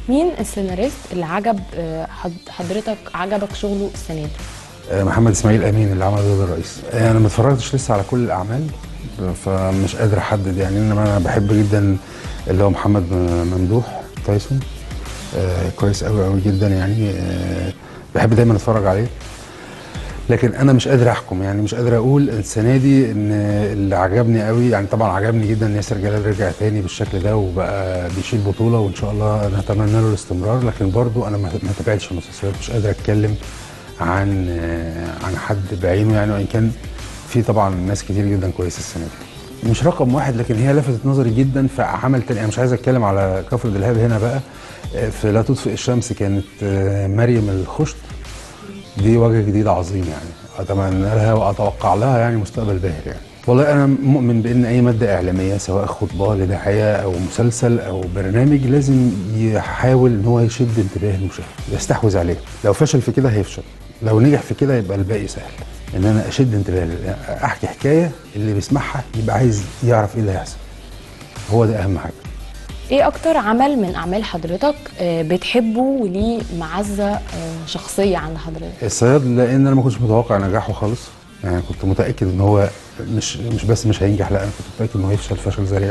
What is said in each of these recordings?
مين السيناريست اللي عجب آه، حض- حضرتك عجبك شغله السنه دي آه، محمد اسماعيل امين اللي عمل دور الرئيس آه، انا ما اتفرجتش لسه على كل الاعمال فمش قادر احدد يعني انما انا بحب جدا اللي هو محمد م- ممدوح تايسون آه كويس قوي قوي جدا يعني آه بحب دايما اتفرج عليه لكن انا مش قادر احكم يعني مش قادر اقول السنه دي ان اللي عجبني قوي يعني طبعا عجبني جدا ياسر جلال رجع تاني بالشكل ده وبقى بيشيل بطوله وان شاء الله نتمنى له الاستمرار لكن برضو انا ما ما تابعتش المسلسلات مش قادر اتكلم عن آه، عن حد بعينه يعني وان كان في طبعا ناس كتير جدا كويسه السنه دي مش رقم واحد لكن هي لفتت نظري جدا في عمل تاني انا مش عايز اتكلم على كفر دلهاب هنا بقى آه، في لا تطفئ الشمس كانت آه، مريم الخشت دي وجه جديد عظيم يعني اتمنى لها واتوقع لها يعني مستقبل باهر يعني والله انا مؤمن بان اي ماده اعلاميه سواء خطبه لداعيه او مسلسل او برنامج لازم يحاول ان هو يشد انتباه المشاهد يستحوذ عليه لو فشل في كده هيفشل لو نجح في كده يبقى الباقي سهل ان انا اشد انتباه احكي حكايه اللي بيسمعها يبقى عايز يعرف ايه اللي هيحصل هو ده اهم حاجه ايه اكتر عمل من اعمال حضرتك آه، بتحبه وليه معزه آه، شخصيه عند حضرتك الصياد لان انا ما كنتش متوقع نجاحه خالص يعني كنت متاكد ان هو مش مش بس مش هينجح لا انا كنت متاكد ان هو هيفشل فشل ذريع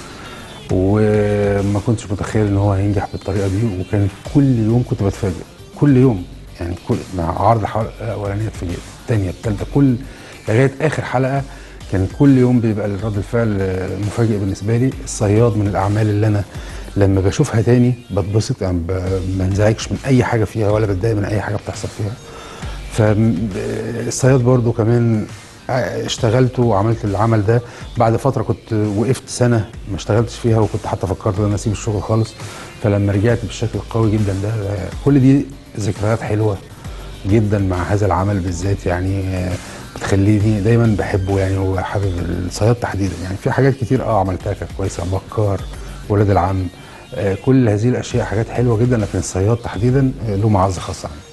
وما كنتش متخيل ان هو هينجح بالطريقه دي وكان كل يوم كنت بتفاجئ كل يوم يعني كل مع عرض الحلقه الاولانيه اتفاجئت الثانيه الثالثه كل لغايه اخر حلقه كان كل يوم بيبقى رد الفعل آه، مفاجئ بالنسبه لي الصياد من الاعمال اللي انا لما بشوفها تاني بتبسط يعني ب- ما انزعجش من اي حاجه فيها ولا بتضايق من اي حاجه بتحصل فيها فالصياد برضو كمان اشتغلته وعملت العمل ده بعد فتره كنت وقفت سنه ما اشتغلتش فيها وكنت حتى فكرت ان انا اسيب الشغل خالص فلما رجعت بالشكل القوي جدا ده كل دي ذكريات حلوه جدا مع هذا العمل بالذات يعني آه، بتخليني دايما بحبه يعني وحابب الصياد تحديدا يعني في حاجات كتير اه عملتها كانت كويسه بكار ولاد العم آه، كل هذه الاشياء حاجات حلوه جدا لكن الصياد تحديدا آه، له معزه خاصه عندي